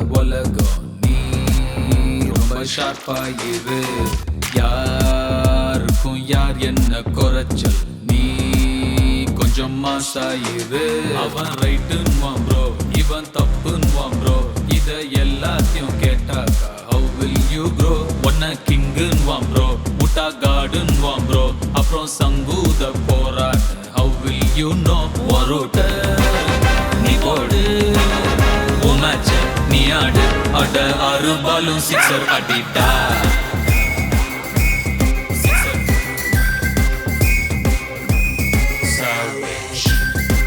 உலகம் நீ ரொம்ப ஷார்ப்பா இரு யாருக்கும் யார் என்ன குறைச்சல் நீ கொஞ்சம் மாசாயிரு அவன் ரைட்டுன்னுவான் ப்ரோ இவன் தப்புன்னுவான் ப்ரோ இத எல்லாத்தையும் கேட்டாக்கா ஹவு வில் யூ க்ரோ ஒன்ன கிங்குன்னுவான் ப்ரோ முட்டா காடுன்னுவான் ப்ரோ அப்புறம் சங்கூத போராட்ட ஹவு வில் யூ நோ ஒரோட்ட நீ போடு உன் மேட்ச நீ ஆடு அட ஆறு பாலும் சிக்ஸர் அடிட்டா Sixer. Savage.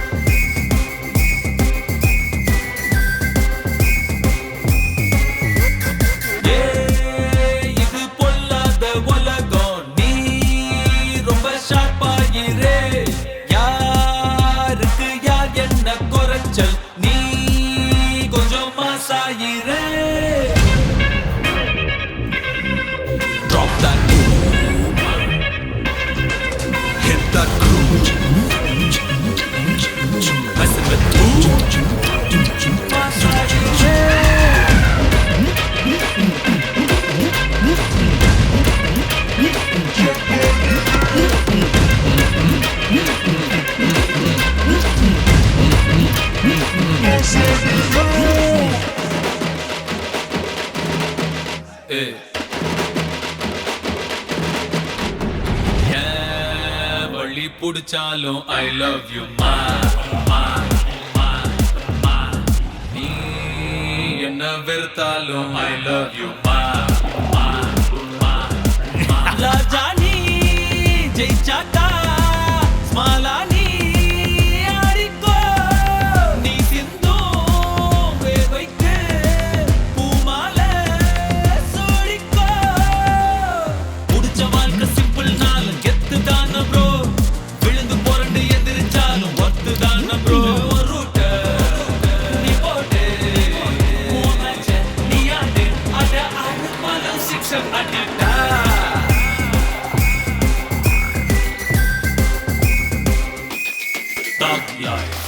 ஏய், இது பொல்லாத உலகம். நீ ரொம்ப sharp ஆயிரு. யாருக்கு யார் என்ன குறைச்சல்? நீ கொஞ்சம் மாசாயிரு. Drop that boom. Hit that groove. Messing with boom. Masajiere. ஏய். ஏன் வழி புடிச்சாலும் ஐ லவ் யூ மா மா, மா, மா. நீ என்ன வெறுத்தாலும் ஐ லவ் யூ மா மா, மா, மா. ராஜா நீ ஜெயிச்சாக்கா ஸ்மாலா நீ ஆடிக்கோ நீ சிந்தும் வேர்வைக்கு பூமாலை சூடிக்கோ புடிச்ச வாழ்க்கை சிம்பிள் நாளும் கெத்து தான ப்ரோ விழுந்து புரண்டு எதிரிச்சாலும் ஒத்து தான ப்ரோ ரூட்ட நீ போட்டு உன் match அ நீ ஆடு அட ஆடு மலம் சிக்ஸர் அடிட்டா Thug life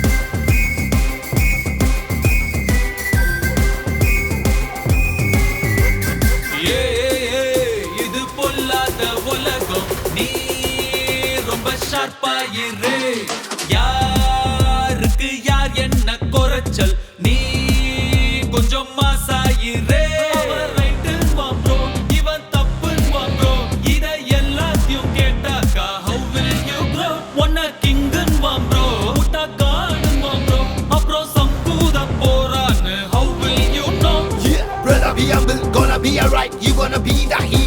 ஏய், இது பொல்லாத உலகம் நீ ரொம்ப ஷார்ப்பாயிரு யாருக்கு யார் என்ன குறைச்சல் நீ கொஞ்சம் மாசாயிரு அவன் ரைட்டுன்னுவான் bro, இவன் தப்புன்னுவான் bro. இத எல்லாத்தையும் கேட்டாக்கா how will you grow? உன்னை கிங்குன்னுவான் bro, முட்டா காடுன்னுவான் bro. அப்புறம் சங்கூத போறான்னு how will you know? Yeah, brother, be humble, gonna be alright. You gonna be the hero.